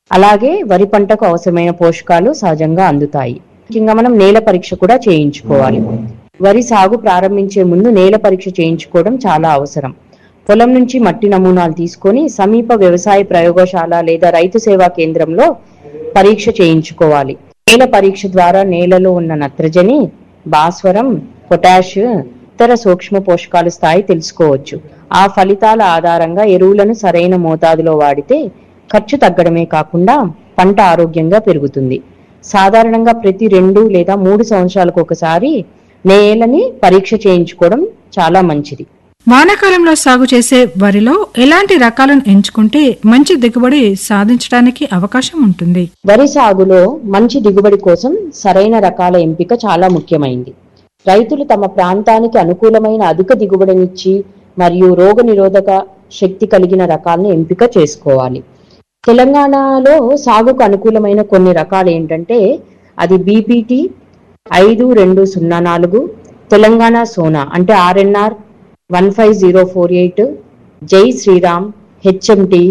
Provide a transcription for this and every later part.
అలాగే వరి పంటకు అవసరమైన పోషకాలు సహజంగా అందుతాయి ముఖ్యంగా మనం నేల పరీక్ష కూడా చేయించుకోవాలి వరి సాగు ప్రారంభించే ముందు నేల పరీక్ష చేయించుకోవడం చాలా అవసరం పొలం నుంచి మట్టి నమూనాలు తీసుకొని సమీప వ్యవసాయ ప్రయోగశాల లేదా రైతు సేవా కేంద్రంలో పరీక్ష చేయించుకోవాలి నేల పరీక్ష ద్వారా నేలలో ఉన్న నత్రజని భాస్వరం పొటాష్ ఇతర సూక్ష్మ పోషకాల స్థాయి తెలుసుకోవచ్చు ఆ ఫలితాల ఆధారంగా ఎరువులను సరైన మోతాదులో వాడితే ఖర్చు తగ్గడమే కాకుండా పంట ఆరోగ్యంగా పెరుగుతుంది సాధారణంగా ప్రతి రెండు లేదా మూడు సంవత్సరాలకు ఒకసారి నేలని పరీక్ష చేయించుకోవడం చాలా మంచిది వానాకాలంలో సాగు చేసే వరిలో ఎలాంటి రకాలను ఎంచుకుంటే మంచి దిగుబడి సాధించడానికి అవకాశం ఉంటుంది వరి సాగులో మంచి దిగుబడి కోసం సరైన రకాల ఎంపిక చాలా ముఖ్యమైంది రైతులు తమ ప్రాంతానికి అనుకూలమైన అధిక దిగుబడినిచ్చి మరియు రోగ నిరోధక శక్తి కలిగిన రకాలను ఎంపిక చేసుకోవాలి తెలంగాణలో సాగుకు అనుకూలమైన కొన్ని రకాలు ఏంటంటే అది బీపీటీ ఐదు రెండు సున్నా నాలుగు తెలంగాణ సోనా అంటే RNR one five zero four eight Jai Sriram HMT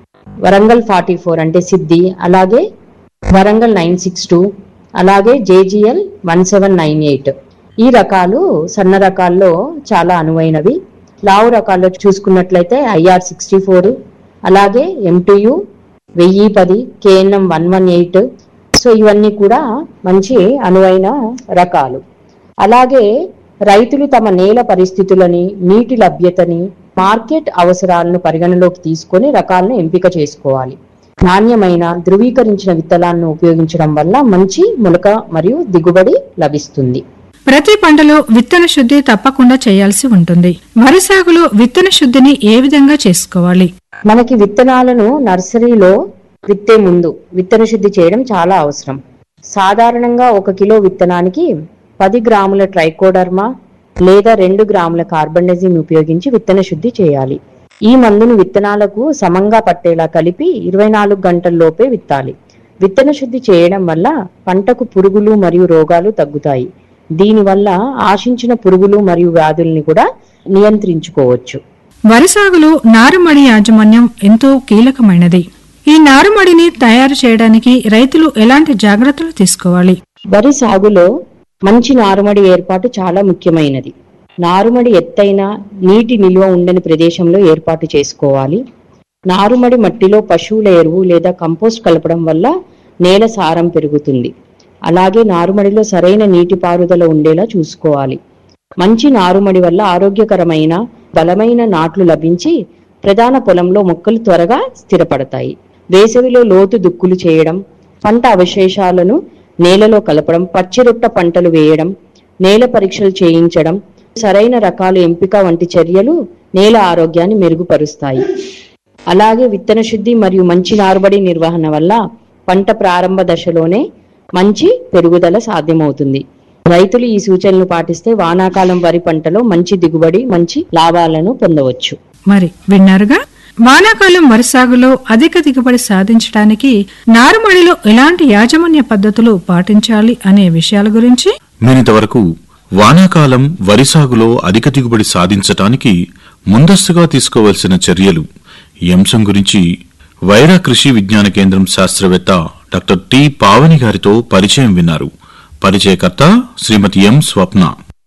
Warangal forty four అంటే సిద్ధి అలాగే వరంగల్ నైన్ సిక్స్ టూ అలాగే JGL one seven nine eight ఈ రకాలు సన్న రకాల్లో చాలా అనువైనవి లావు రకాల్లో చూసుకున్నట్లయితే ఐఆర్ సిక్స్టీ ఫోర్ అలాగే ఎంటీయు వెయ్యి పది KNM one one eight so ఇవన్నీ కూడా మంచి అనువైన రకాలు అలాగే రైతులు తమ నేల పరిస్థితులని నీటి లభ్యతని మార్కెట్ అవసరాలను పరిగణలోకి తీసుకొని రకాలను ఎంపిక చేసుకోవాలి నాణ్యమైన ధృవీకరించిన విత్తనాలను ఉపయోగించడం వల్ల మంచి మొలక మరియు దిగుబడి లభిస్తుంది ప్రతి పంటలో విత్తన శుద్ధి తప్పకుండా చేయాల్సి ఉంటుంది వరి సాగులో విత్తన శుద్ధిని ఏ విధంగా చేసుకోవాలి మనకి విత్తనాలను నర్సరీలో విత్తే ముందు విత్తన శుద్ధి చేయడం చాలా అవసరం సాధారణంగా ఒక కిలో విత్తనానికి పది గ్రాముల ట్రైకోడర్మా లేదా రెండు గ్రాముల కార్బన్డజిన్ ఉపయోగించి విత్తన శుద్ధి చేయాలి ఈ మందును విత్తనాలకు సమంగా పట్టేలా కలిపి ఇరవై నాలుగు గంటల్లోపే విత్తాలి విత్తన శుద్ధి చేయడం వల్ల పంటకు పురుగులు మరియు రోగాలు తగ్గుతాయి దీనివల్ల ఆశించిన పురుగులు మరియు వ్యాధుల్ని కూడా నియంత్రించుకోవచ్చు వరి సాగులో నారుమడి యాజమాన్యం ఎంతో కీలకమైనది ఈ నారుమడిని తయారు చేయడానికి రైతులు ఎలాంటి జాగ్రత్తలు తీసుకోవాలి వరి సాగులో మంచి నారుమడి ఏర్పాటు చాలా ముఖ్యమైనది నారుమడి ఎత్తైన నీటి నిల్వ ఉండని ప్రదేశంలో ఏర్పాటు చేసుకోవాలి నారుమడి మట్టిలో పశువుల ఎరువు లేదా కంపోస్ట్ కలపడం వల్ల నేల సారం పెరుగుతుంది అలాగే నారుమడిలో సరైన నీటి పారుదల ఉండేలా చూసుకోవాలి మంచి నారుమడి వల్ల ఆరోగ్యకరమైన బలమైన నాట్లు లభించి ప్రధాన పొలంలో మొక్కలు త్వరగా స్థిరపడతాయి వేసవిలో లోతు దుక్కులు చేయడం పంట అవశేషాలను నేలలో కలపడం పచ్చిరొట్ట పంటలు వేయడం నేల పరీక్షలు చేయించడం సరైన రకాల ఎంపిక వంటి చర్యలు నేల ఆరోగ్యాన్ని మెరుగుపరుస్తాయి అలాగే విత్తన శుద్ధి మరియు మంచి నారుబడి నిర్వహణ వల్ల పంట ప్రారంభ దశలోనే మంచి పెరుగుదల సాధ్యమవుతుంది రైతులు ఈ సూచనలు పాటిస్తే వానాకాలం వరి పంటలో మంచి దిగుబడి మంచి లాభాలను పొందవచ్చు మరి విన్నారుగా వానాకాలం వరి సాగులో అధిక దిగుబడి సాధించడానికి నారుమడిలో ఎలాంటి యాజమాన్య పద్ధతులు పాటించాలి అనే విషయాల గురించి మీరింతవరకు వానాకాలం వరి సాగులో అధిక దిగుబడి సాధించటానికి ముందస్తుగా తీసుకోవలసిన చర్యలు ఈ అంశం గురించి వైరా కృషి విజ్ఞాన కేంద్రం శాస్త్రవేత్త డాక్టర్ టి పావని గారితో పరిచయం విన్నారు పరిచయకర్త శ్రీమతి ఎం స్వప్న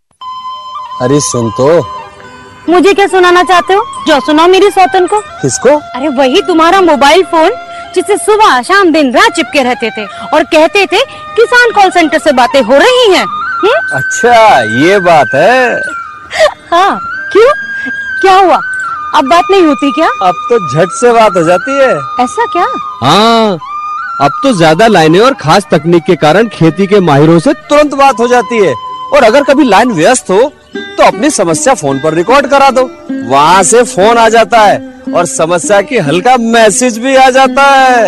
अरे सुन तो मुझे क्या सुनाना चाहते हो जो सुनाओ मेरी सौतन को किसको अरे वही तुम्हारा मोबाइल फोन जिससे सुबह शाम दिन रात चिपके रहते थे और कहते थे किसान कॉल सेंटर से बातें हो रही हैं हम्म? अच्छा ये बात है हाँ क्यों क्या हुआ अब बात नहीं होती क्या अब तो झट से बात हो जाती है ऐसा क्या हाँ अब तो ज्यादा लाइनें और खास तकनीक के कारण खेती के माहिरों से तुरंत बात हो जाती है और अगर कभी लाइन व्यस्त हो तो अपनी समस्या फोन पर रिकॉर्ड करा दो वहाँ से फोन आ जाता है और समस्या की हल का मैसेज भी आ जाता है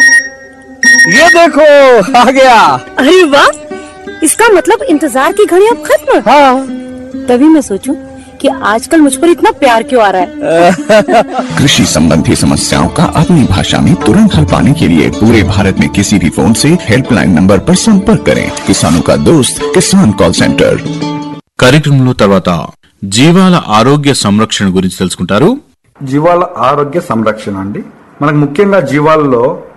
ये देखो आ गया अरे वाह इसका मतलब इंतजार की घड़ी अब खत्म हाँ तभी मैं सोचूं कि आजकल मुझ पर इतना प्यार क्यों आ रहा है कृषि संबंधी समस्याओं का अपनी भाषा में तुरंत हल पाने के लिए पूरे भारत में किसी भी फोन से हेल्पलाइन नंबर पर संपर्क करें किसानों का दोस्त किसान कॉल सेंटर కార్యక్రమంలో తర్వాత జీవాల ఆరోగ్య సంరక్షణ గురించి తెలుసుకుంటారు జీవాల ఆరోగ్య సంరక్షణ అండి మనకు ముఖ్యంగా జీవాలలో